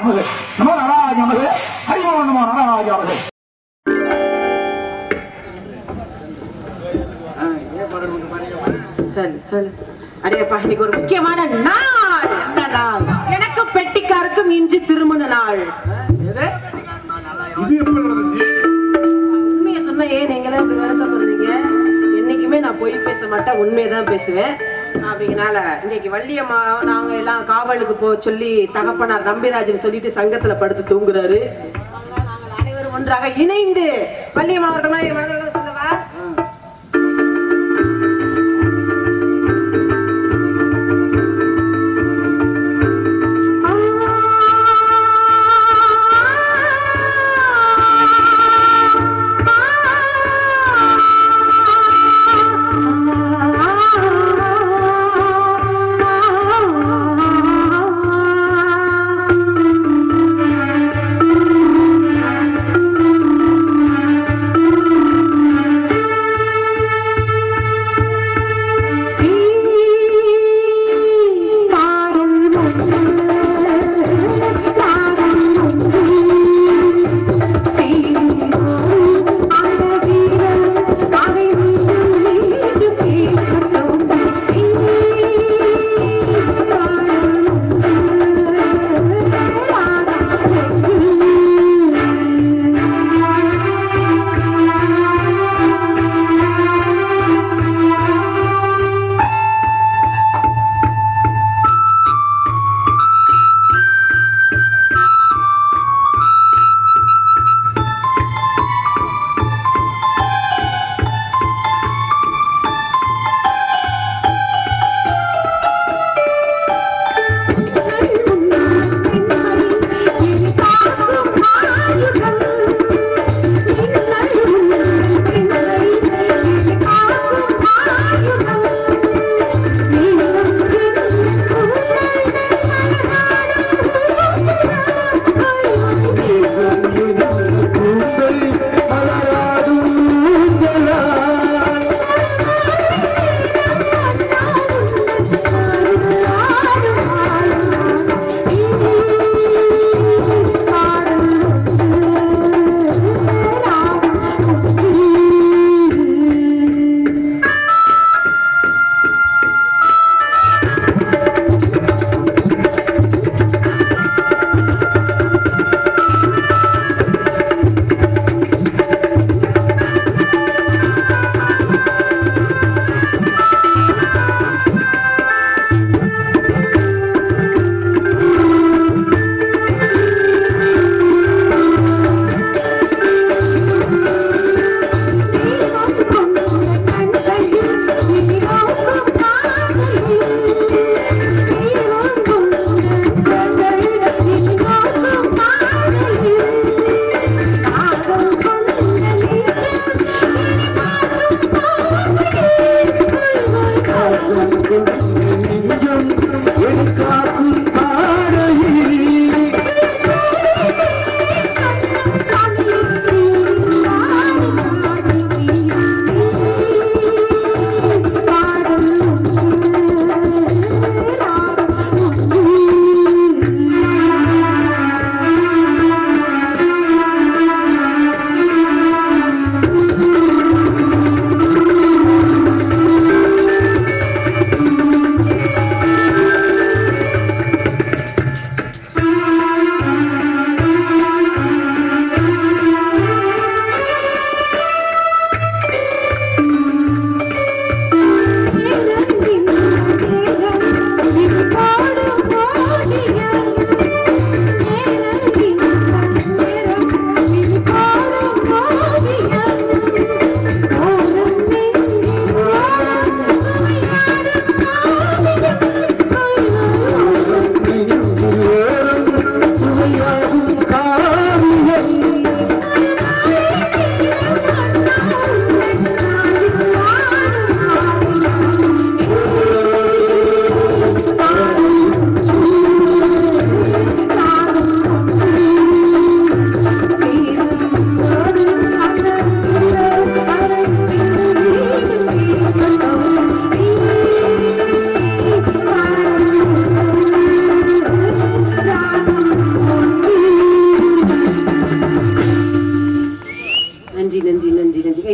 நமது நமோ நாராஜ நமது ஹரிமோ நமோ நாராஜ நமது சரி சரி அடையப்பா இன்னைக்கு ஒரு முக்கியமான நாள் என்ன நாள் எனக்கு பெட்டிக்காருக்கும் இன்று திருமண நாள் எது இது எப்படி நடந்துச்சு உண்மையை சொன்னா ஏன் நீங்களே இப்படி வருத்தப்படுறீங்க என்னைக்குமே நான் பொய் பேச மாட்டேன் உண்மையை தான் பேசுவேன் அப்படிங்கனால இன்னைக்கு வள்ளியம்மா நாங்க எல்லாம் காவலுக்கு போக சொல்லி தகப்பனார் நம்பிராஜன் சொல்லிட்டு சங்கத்துல படுத்து தூங்குறாரு அதனால நாங்கள் அனைவரும் ஒன்றாக இணைந்து வள்ளியம்மா அவர்கள் சொல்லவா ஆ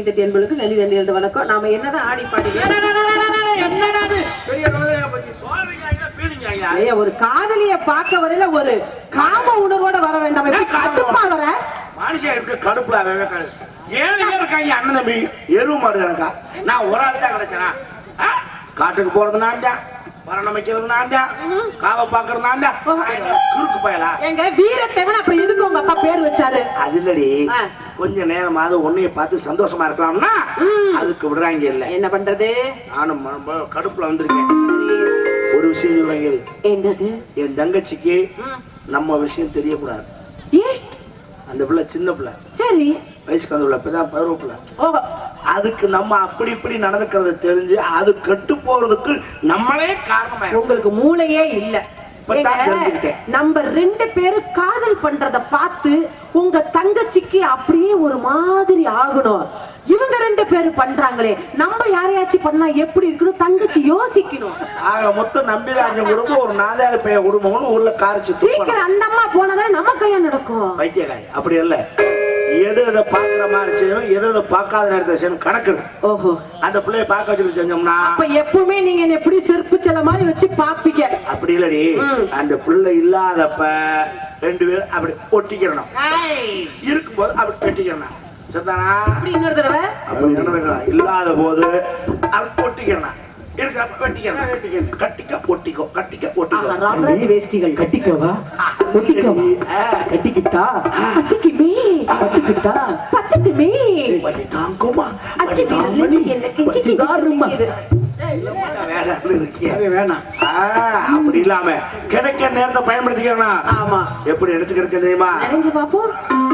கைத்தட்டி என்பளுக்கு நன்றி நன்றி எழுத வணக்கம் நாம என்னதான் ஆடி பாடி என்னடா இது? பெரிய ரோதனையா போச்சு. சொல்றீங்க ஐயா, பீலிங்க ஐயா. ஐயா, ஒரு காதலிய பார்க்க வரையில ஒரு காம உணர்வோட வர வேண்டாம் எப்படி என்ன காம கட்டுப்பா வர மனுஷன் இருக்க கடுப்புல அவன் அவன் கடு- ஏழு பேர் இருக்காங்க அண்ணன் தம்பி எருவு மாடு எனக்கா நான் ஒரு ஆள் தான் கிடைச்சனா காட்டுக்கு போறது நான் தான் பரணம் வைக்கிறது நான் தான் காவை பாக்குறது நான் தான் நான் என்ன குறுக்கு பயலா எங்க வீரத்தேவன் அப்புறம் எதுக்கு உங்க அப்பா பேர் வச்சாரு அது இல்லடி ஆ. கொஞ்ச நேரமாவது உன்னைய பார்த்து சந்தோஷமா இருக்கலாம்னா அதுக்கு விடுறாங்க இல்ல என்ன பண்றது நானும் ம- ம- கடுப்புல வந்திருக்கேன் ஒரு விஷயம் சொல்றாங்க என்னது என் தங்கச்சிக்கு ம். நம்ம விஷயம் தெரியக்கூடாது ஏ அந்த பிள்ளை சின்ன பிள்ளை சரி வயசுக்கு அந்த பிள்ளை இப்பதான் பருவ பிள்ளை ஓ அதுக்கு நம்ம அப்படி இப்படி நடந்துக்கிறது தெரிஞ்சு அது கெட்டு போறதுக்கு நம்மளே காரணமா உங்களுக்கு மூளையே இல்ல இப்பதான் ஏங்க, தெரிஞ்சுக்கிட்டேன். நம்ம ரெண்டு பேரும் காதல் பண்றத பார்த்து உங்க தங்கச்சிக்கு அப்படியே ஒரு மாதிரி ஆகணும் இவங்க ரெண்டு பேரும் பண்றாங்களே நம்ம யாரையாச்சும் பண்ணா எப்படி இருக்கணும் தங்கச்சி யோசிக்கணும் ஆக மொத்தம் நம்பிராஜன் குடும்பம் ஒரு நாதாரி பைய குடும்பம்னு ஊர்ல காரிச்சு சீக்கிரம் அந்த அம்மா போனாதானே நம்ம கையா நடக்கும் பைத்தியக்காரி அப்படி இல்ல எது எதை பாக்குற மாதிரி செய்யணும் எது எதை பார்க்காத நேரத்தை செய்யணும் கணக்கு இருக்கு ஓஹோ அந்த பிள்ளைய பார்க்க வச்சுட்டு செஞ்சோம்னா அப்ப எப்பவுமே நீங்க என்ன எப்படி செருப்பு செல்ல மாதிரி வச்சு பாப்பீங்க அப்படி இல்லடி ம். அந்த பிள்ளை இல்லாதப்ப ரெண்டு பேரும் அப்படி ஒட்டிக்கிறணும் இருக்கும்போது அப்படி வெட்டிக்கிறணும் சரிதானா அப்படி இன்னொரு தடவை அப்படி நடந்துக்கலாம் இல்லாத போது அப்படி ஒட்டிக்கிறணும் இருக்கிறப்ப வெட்டிக்கிறணும் கட்டிக்க ஒட்டிக்கோ கட்டிக்க ஆஹா, ஒட்டிக்கோ ராமராஜ் வேஷ்டிகள் கட்டிக்கவா ஒட்டிக்கவா ஆ, கட்டிக்கிட்டா பத்துக்குமே கட்டிக்கிட்டா பத்துக்குமே வலி தாங்குமா அச்சு வலி விரல் நெஞ்சு தாங்குமா? என்ன கெஞ்சி கெஞ்சி தாருமா. துடிக்குது. வேலை இருக்கியா அது வேணாம் ஆ, அப்படி இல்லாம கிடைக்க நேரத்தை பயன்படுத்திக்கிறனா ஆமா எப்படி எடுத்துக்கிற தெரியுமா நெருங்கி பாப்போம்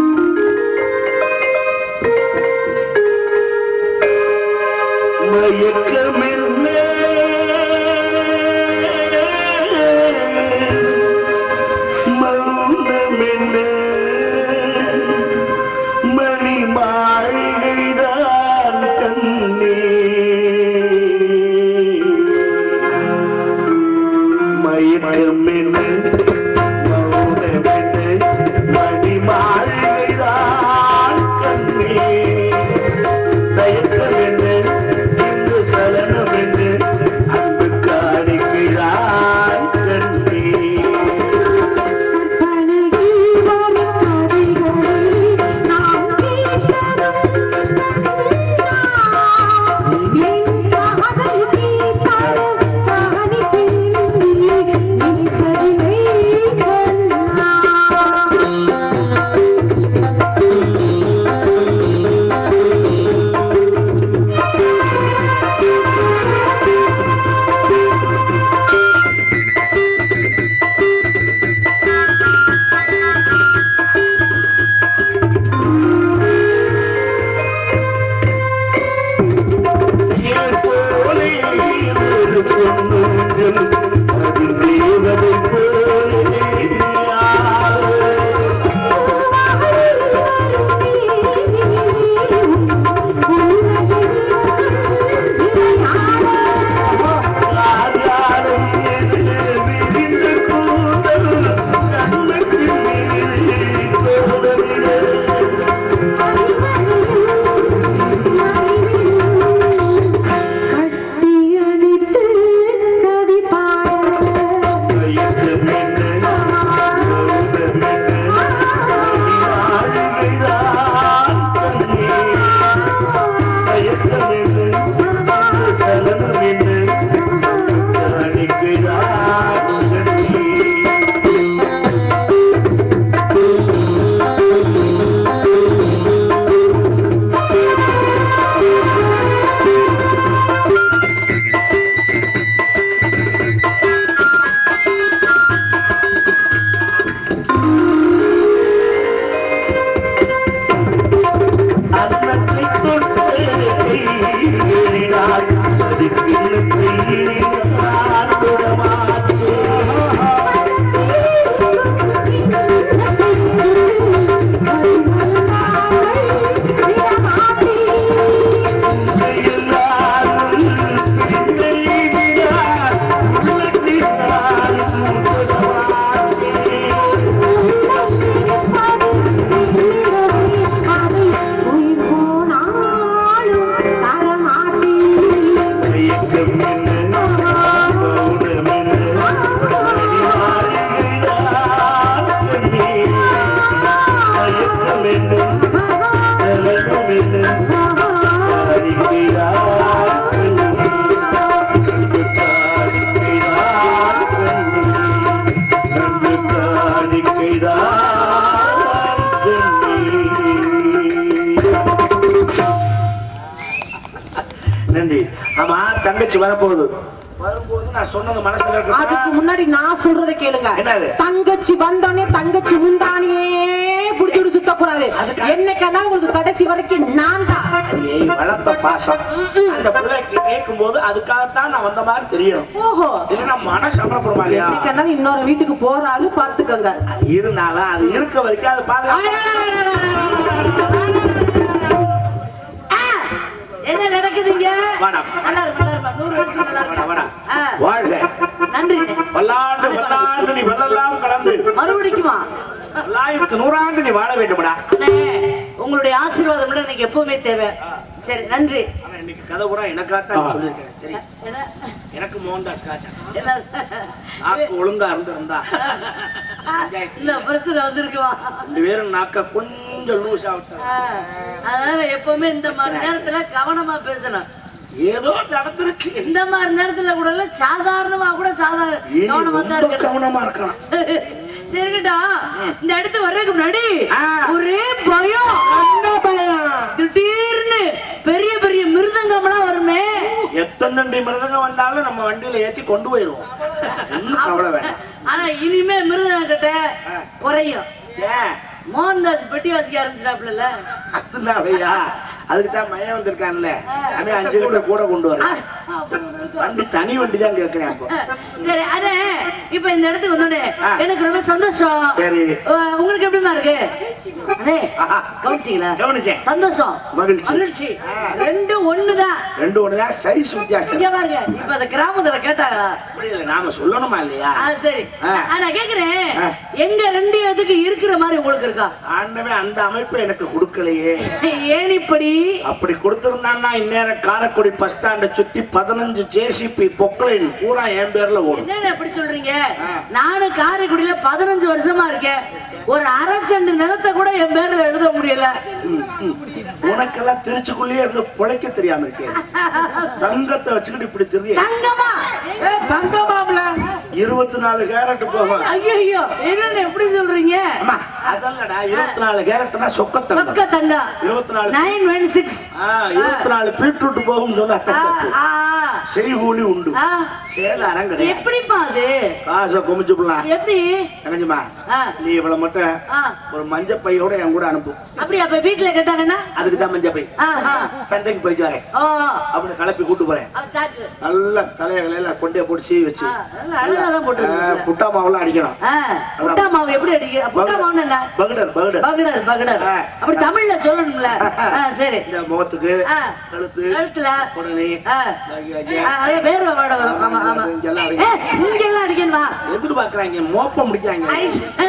மயக்கமென்ன மௌனமென்ன மணி மாளிகைதான் கண்ணே மயக்கமென்ன மௌனமென்ன மணி மாளிகைதான் கண்ணே தயக்கம் என்ன இங்கு சலனம் என்ன ஆமா தங்கச்சி வரப்போகுது வரும்போது நான் சொன்னது மனசுல அதுக்கு இருக்கா முன்னாடி நான் சொல்றத கேளுங்க என்னது? தங்கச்சி வந்தோடனே தங்கச்சி முந்தானியே புடிச்சுட்டு சுத்தக்கூடாது அதுக்கா- என்னைக்கானா உங்களுக்கு கடைசி வரைக்கும் நான் தான் ஏய், வளர்த்த பாசம் அந்த பிள்ளைக்கு கேட்கும் போது அதுக்காகத்தான் நான் வந்த மாதிரி தெரியணும் ஓஹோ இல்லைன்னா மனசு அமரப்படுமா இல்லையா என்னைக்கானா இன்னொரு வீட்டுக்கு போற ஆளு பாத்துக்கோங்க அது இருந்தாலும் அது இருக்க வரைக்கும் அது பாதுகாப்பு ஆ, என்ன நடக்குதுங்க வாடா. நல்லா இருக்கு, நல்லா இருக்கு. நூறு வருஷம் நல்லா வாடா, வாடா. இருக்கு. ஆ, வாழ்க நன்றி பல்லாண்டு பல்லாண்டு நீ வெள்ளெல்லாம் கலந்து மறுபடிக்குமா பல்லாயிரத்து நூறாண்டு நீ வாழ வேண்டும்டா அண்ணே, உங்களுடைய ஆசீர்வாதம் எல்லாம் எனக்கு எப்பவுமே தேவை சரி நன்றி ஆனா இன்னைக்கு கதை பூரா எனக்காகத்தான் சொல்லியிருக்கேன் தெரியும் என்ன எனக்கு மோகன்தாஸ் காச்சா என்ன நாக்கு ஒழுங்கா இருந்திருந்தா இல்ல பிரச்சனை வந்திருக்குமா ரெண்டு பேரும் நாக்க கொஞ்சம் லூஸ் ஆகிட்டா ஆ, அதனால எப்பவுமே இந்த மாதிரி நேரத்துல கவனமா பேசணும் ஏதோ நடந்துருச்சு இந்த மாதிரி நேரத்துல கூட இல்ல சாதாரணமா கூட சாதாரண இனி கவனமா தான் ரொம்ப இருக்கணும் கவனமா இருக்கணும் சரிங்கடா இந்த இடத்துக்கு வர்றதுக்கு முன்னாடி ஆ. ஒரே பயம் என்ன பயம் திடீர்னு பெரிய பெரிய மிருதங்கம்லாம் வருமே எத்தனை தண்டி மிருதங்கம் வந்தாலும் நம்ம வண்டியில ஏத்தி கொண்டு போயிருவோம் ஒண்ணும் கவலை வேண்டாம் ஆனா இனிமே மிருதங்க கிட்ட ஆ. குறையும் ஏன் மோகன்தாஸ் பெட்டி வாசிக்க ஆரம்பிச்சிட்டாப்ல அதனாலயா அதுக்கு தான் மையம் வந்திருக்கான்ல அவன் அஞ்சு கிட்ட கூட கொண்டு வர வண்டி தனி வண்டி தான் கேட்கிறேன் அப்போ சரி அண்ணே இப்ப இந்த இடத்துக்கு வந்தோடனே ஆ. எனக்கு ரொம்ப சந்தோஷம் சரி. அஹ், உங்களுக்கு எப்படிமா இருக்கு அண்ணே ஆஹா. கவனிச்சீங்களா கவனிச்சேன் சந்தோஷம் மகிழ்ச்சி. மகிழ்ச்சி ஆ. ரெண்டு ஒண்ணுதான் ரெண்டு ஒண்ணுதான் சைஸ் வித்தியாசம் இங்க பாருங்க இப்ப அந்த கிராமத்துல கேட்டாங்களா புரியல நாம சொல்லணுமா இல்லையா ஆ, சரி ஆ. ஆ, நான் கேக்குறேன் ஆ. எங்க ரெண்டு இதுக்கு இருக்கிற மாதிரி உங்களுக்கு இருக்கா ஆண்டவன் அந்த அமைப்பை எனக்கு கொடுக்கலையே ஏன் இப்படி அப்படி கொடுத்திருந்தான்னா இந்நேரம் காரைக்குடி பஸ் ஸ்டாண்டை சுத்தி பதினஞ்சு ஜேசிபி பொக்லைன் பூரா என் பேர்ல ஓடும் என்னங்க எப்படி சொல்றீங்க ஆ. நானும் காரைக்குடியில பதினஞ்சு வருஷமா இருக்கேன் ஒரு அரை செண்டு நிலத்தை கூட என் பேர்ல எழுத முடியல ம், ம். உனக்கெல்லாம் திருச்சிக்குள்ளேயே இருந்து பிழைக்க தெரியாம இருக்கேன் தங்கத்தை வச்சுக்கிட்டு இப்படி தெரிய தங்கமா தங்கமாம்ல இருபத்தி நாலு கேரட் போகும் ஐயோ என்னன்னு எப்படி சொல்றீங்க அம்மா அதல்லடா இருபத்தி நாலு கேரட்னா சொக்க சொக்க தங்கம் தங்கம் இருபத்தி நாலு நைன் ஒன் சிக்ஸ் ஆ, இருபத்தி நாலு பீட்ரூட் போகும் சொன்னா தப்பு செய்கூலி உண்டு சேதாரம் கிடையாது எப்படிப்பா அது காசை குமிச்சு போடலாம் எப்படி தங்கச்சிமா ஆ, நீ இவ்வளவு மட்டும் ஆ. ஒரு மஞ்ச பையோட என் கூட அனுப்பு அப்படி அப்ப வீட்டுல கேட்டாங்கன்னா அதுக்கு தான் மஞ்ச பை ஆ, ஆ. சந்தைக்கு போயிட்டு வரேன் ஓ அப்படின்னு கிளப்பி கூட்டு போறேன் அவ சாக்கு நல்லா தலையில கொண்டே போட்டு சீவி வச்சு ஆ, நல்லா அழகாதான் போட்டு ஆ, வச்சிருக்கீங்க. புட்டா மாவுலாம் அடிக்கணும் ஆ, புட்டா மாவு எப்படி அடிக்க புட்டா மாவுன்னு என்ன பகடர் பகடர் பகடர் பகடர் ஆ. அப்படி தமிழ்ல சொல்லணும்ல ஆ, சரி இந்த முகத்துக்கு ஆ. கழுத்து கழுத்துல உடனே ஆ. ஆ, அதே வேர்வை வாட வரும் ஆமா ஆமா இங்கெல்லாம் ஏ, இங்க எல்லாம் அடிக்கணுமா எதிர்பார்க்கறாங்க மோப்பம் முடிக்கிறாங்க ஐ,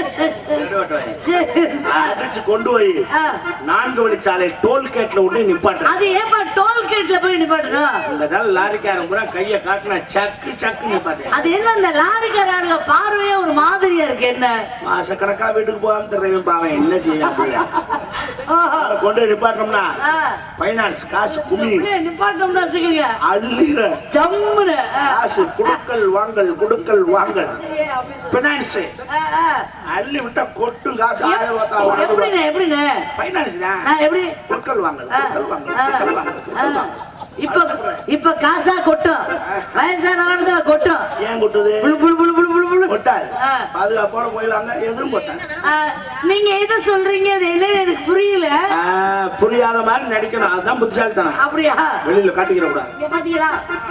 சரி. அடிச்சு கொண்டு போய் ஆ, நான்கு வழிச்சாலை டோல் கேட்ல விட்டு நிப்பாட்டுறேன் அது ஏப்பா டோல்கேட்ல போய் நிப்பாட்டணும் இந்த கால லாரிக்காரன் பூரா கைய காட்டினா சக்கு சக்கு நிப்பாட்டேன் அது என்ன இந்த லாரிக்கார ஆளுங்க பார்வையே ஒரு மாதிரியா இருக்கு என்ன மாசக்கணக்கா வீட்டுக்கு போகாம தெரியும் பாவன் என்ன செய்வான் பிள்ளை ஓஹோ. அவனை கொண்டு போய் நிப்பாட்டோம்னா ஆ, பைனான்ஸ் காசு குமி அப்படியே நிப்பாட்டோம்னு வச்சுக்கோங்க அள்ளிற ஜம்முன்னு ஆ. காசு குடுக்கல் வாங்கல் குடுக்கல் வாங்கல் ஏ, அப்படி- பினான்ஸ் ஆ, ஆ. அள்ளி விட்டா கொட்டும் காசு ஆயிரம் ரூபாய் தான் வாங்குவான். எப்படிண்ணே எப்படிண்ணே பைனான்ஸ் தான் ஆ, எப்படி குடுக்கல் வாங்கல் ஆ, குடுக்கல் வாங்கல் ஆ, குடுக்கல் வாங்கல் குடுக்கல் ஆ. வாங்கல் இப்ப இப்ப காசா கொட்டும் வயசான காலத்துல கொட்டும் ஏன் கொட்டுது புழு புழு புழு புழு புழு புழு கொட்டாது ஆ. பாதுகாப்போட போய் வாங்க எதுவும் கொட்டாது ஆ, நீங்க எதை சொல்றீங்க அது என்னன்னு எனக்கு புரியல ஆ, புரியாத மாதிரி நடிக்கணும் அதுதான் புத்திசாலித்தனம் அப்படியா வெளியில காட்டிக்கிற கூடாது இங்க பாத்தீங்களா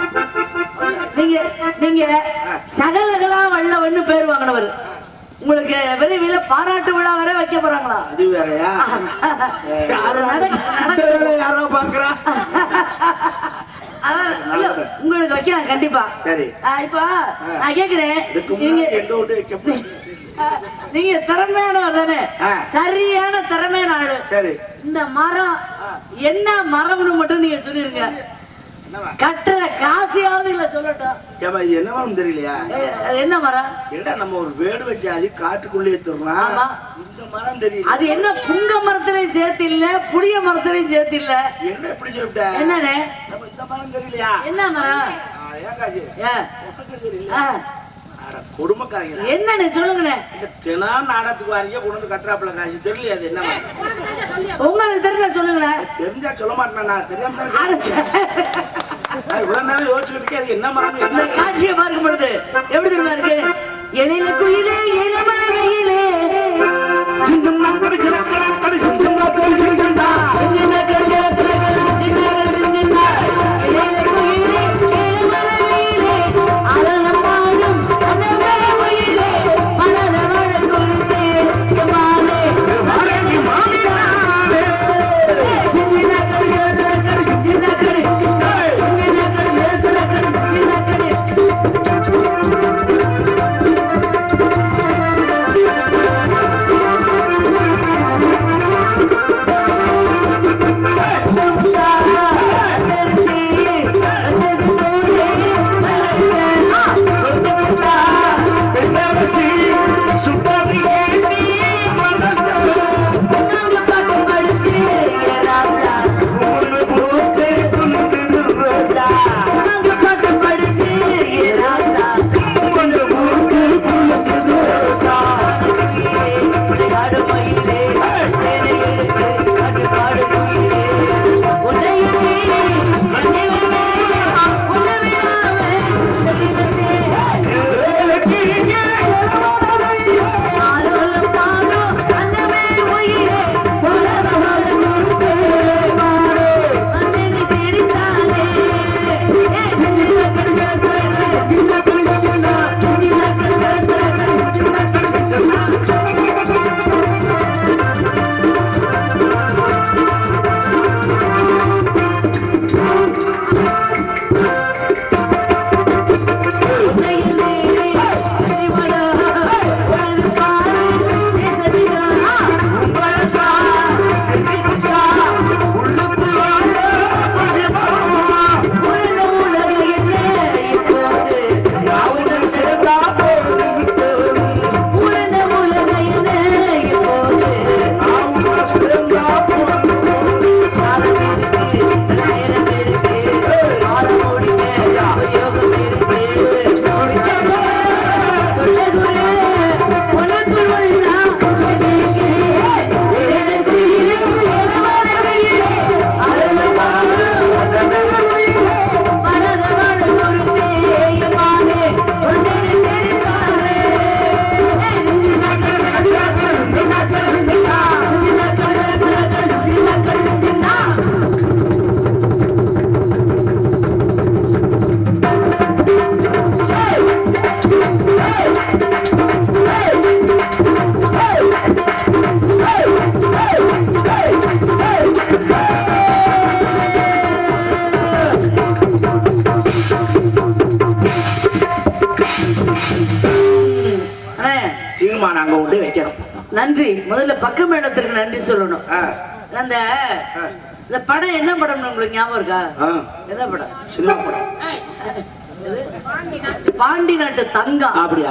நீங்க நீங்க சகலகலா வல்லவன்னு பேர் வாங்கினவர் உங்களுக்கு விரைவில் பாராட்டு விழா வரை வைக்க போறாங்களா அது வேறயா அது நடக்க- அந்த நடக்க- வேலையை யாரோ பாக்குறா அதான், இல்ல, உங்களுக்கு வைக்கிறேன் கண்டிப்பா சரி ஆ, இப்ப நான் கேக்குறேன் இதுக்கு நீங்க முன்னாடி எங்க விட்டு வைக்க போறீங்க? ஆ, நீங்க திறமையானவர் தானே ஆ. சரியான திறமையான ஆளு சரி இந்த மரம் என்ன மரம்னு மட்டும் நீங்க சொல்லிருங்க என்னவா கட்டுற காசையாவது இல்ல சொல்லட்டும் ஏமா இது என்னவான்னு தெரியலையா ஏ, அது என்ன மரம் ஏடா நம்ம ஒரு வேடு ஜாதி காட்டுக்குள்ளேயே தருவோம் ஆமா. இந்த மரம் தெரியல அது என்ன புங்க மரத்திலையும் சேர்த்து இல்ல புளிய மரத்திலையும் சேர்த்து இல்ல என்ன எப்படி சொல்லிட்ட என்னண்ணே நம்ம இந்த மரம் தெரியலையா என்ன மரம் ஆ, ஏங்காஜி ஏ, உனக்கு தெரியல ஆ, அட கொடுமைக்காரங்க என்னண்ணே சொல்லுங்கண்ணே இந்த தினம் நாடகத்துக்கு வாரிங்க கொண்டு வந்து கட்டுறாப்புல காசு தெரியலையா அது என்ன மரம்? உங்களுக்கு தெரிஞ்சா சொல்லுங்களேன் தெரிஞ்சா சொல்ல மாட்டேன் நான் தெரியாம தான் அட, இருக்கேன். சே. நான் இவ்வளவு நேரம் யோசிச்சுக்கிட்டு இருக்கேன், அது என்ன மரம் இந்த என்ன காட்சியை பார்க்கும் பொழுது எப்படி தெரியுமா இருக்கு இலையில குயிலே இளமலை வெயிலே சிந்தும் நாக்கடி, சிந்தும் நாக்கடி, சிந்தும் நாக்கடி, சிந்தும் நா. சின்ன கல்லு, சின்ன கல்லு, சின்ன இலையில குயிலே இளமலை வெயிலே அழகம் பாடும் அன்னமலை குயிலே மனத வாழ கொடுத்தே எம்மாலே வாரேண்டி மாமியாரே. சின்ன கல்லு, சின்ன கல்லு, சின்ன கல்லு, சின்ன கல்லு பெண்ணரசி, சுட்டறியே நீ மனசு. உன்னு போட்டு துணுக்குது ரோஜா. கொஞ்சம் போட்டு துணுக்குது ரோஜா. ஏலக்கிரியே, உங்களக்கா, எங்களுக்கா, உள்ளுக்குள்ளாக மகிழ்வா. யாவுடன் சேர்ந்தா போதும் யாவுடன் சேர்ந்தா போதும் அண்ணே, தீர்மானம் அங்க கொண்டு வைக்கிறோம் நன்றி முதல்ல பக்க மேடத்திற்கு நன்றி சொல்லணும் ஆ, அந்த இந்த படம் என்ன படம் உங்களுக்கு ஞாபகம் இருக்கா ஆ, என்ன படம் சினிமா படம் எது? பாண்டி நாட்டு தங்கம் அப்படியா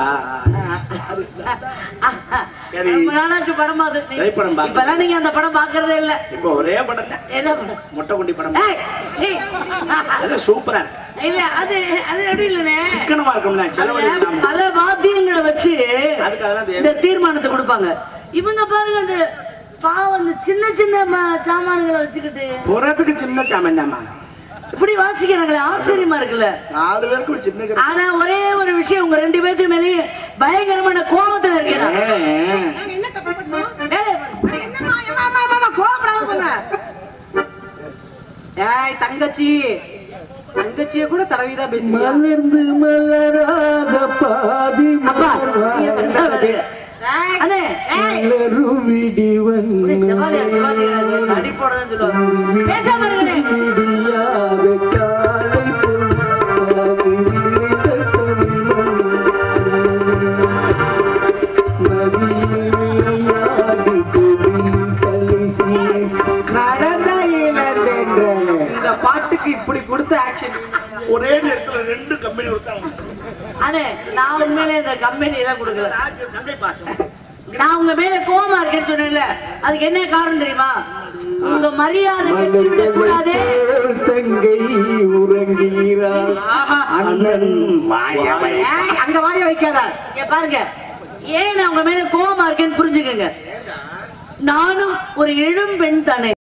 சரி. ரொம்ப நாளாச்சு படம் பார்த்து திரைப்படம் பார்க்க- இப்பெல்லாம் நீங்க அந்த படம் பாக்குறதே இல்ல இப்போ ஒரே படம் தான் என்ன படம் முட்டை குண்டி படம் ஏய், சீ. அது சூப்பரா இருக்கு இல்ல அது அது எப்படி இல்லனே சிக்கனமா இருக்கும்ல செலவழி அதுல இல்லாம. பல வாத்தியங்களை வச்சு அதுக்கு அதெல்லாம் தேவை. இந்த தீர்மானத்தை கொடுப்பாங்க இவங்க பாருங்க அந்த பாவம் அந்த சின்ன சின்ன ம- சாமான்களை வச்சுக்கிட்டு போறதுக்கு சின்ன சாமன் தாமா இப்படி வாசிக்கிறாங்களே ஆச்சரியமா இருக்குல்ல நாலு பேருக்கு ஒரு சின்ன கிர- ஆனா ஒரே ஒரு விஷயம் உங்க ரெண்டு பேர்த்து மேலேயே பயங்கரமான கோபத்துல இருக்கிறாங்க ஏன்? நாங்க என்ன தப்பு பண்ணோம் வேலையை பாருங்க. அட என்னம்மா, ஏம்மா, அம்மா, அம்மா, அம்மா, கோவப்படாம போங்க. ஏய் தங்கச்சி தங்கச்சிய கூட தடவிதான் பேசுவியா மலர்ந்து மலராத பாதி அப்பா நீங்க பெருசா வருது. ஏய், அண்ணே மலரும் விடி இப்படி வந்து சிவாஜி சிவாஜி தடி போடுறதுன்னு சொல்லுவாங்க பேசாம இருங்களே விடியாத காலை பொழுது விழித்த தமிழ் நதியில் கொடி கலிசி நடந்த இளந்தென்றலே இந்த பாட்டுக்கு இப்படி கொடுத்த ஆக்ஷன் ஒரே நேரத்துல ரெண்டு கம்பெனி கொடுத்தாங்க அண்ணே நான் உண்மையிலே இந்த கம்பெனி எல்லாம் கொடுக்கல ராஜ- தங்கை பாசம் நான் உங்க மேல கோவமா இருக்கேன்னு சொன்னேன்ல அதுக்கு என்ன காரணம் தெரியுமா உங்க மரியாதை கெட்டு விடக்கூடாதே மலர்கள் தங்கை உறங்குகிறாள் ஆஹா அண்ணன் மாயமை ஏய் அங்க வாய வைக்காத இங்க பாருங்க ஏன் நான் உங்க மேல கோவமா இருக்கேன்னு புரிஞ்சுக்கங்க நானும் ஒரு இளம் பெண் தானே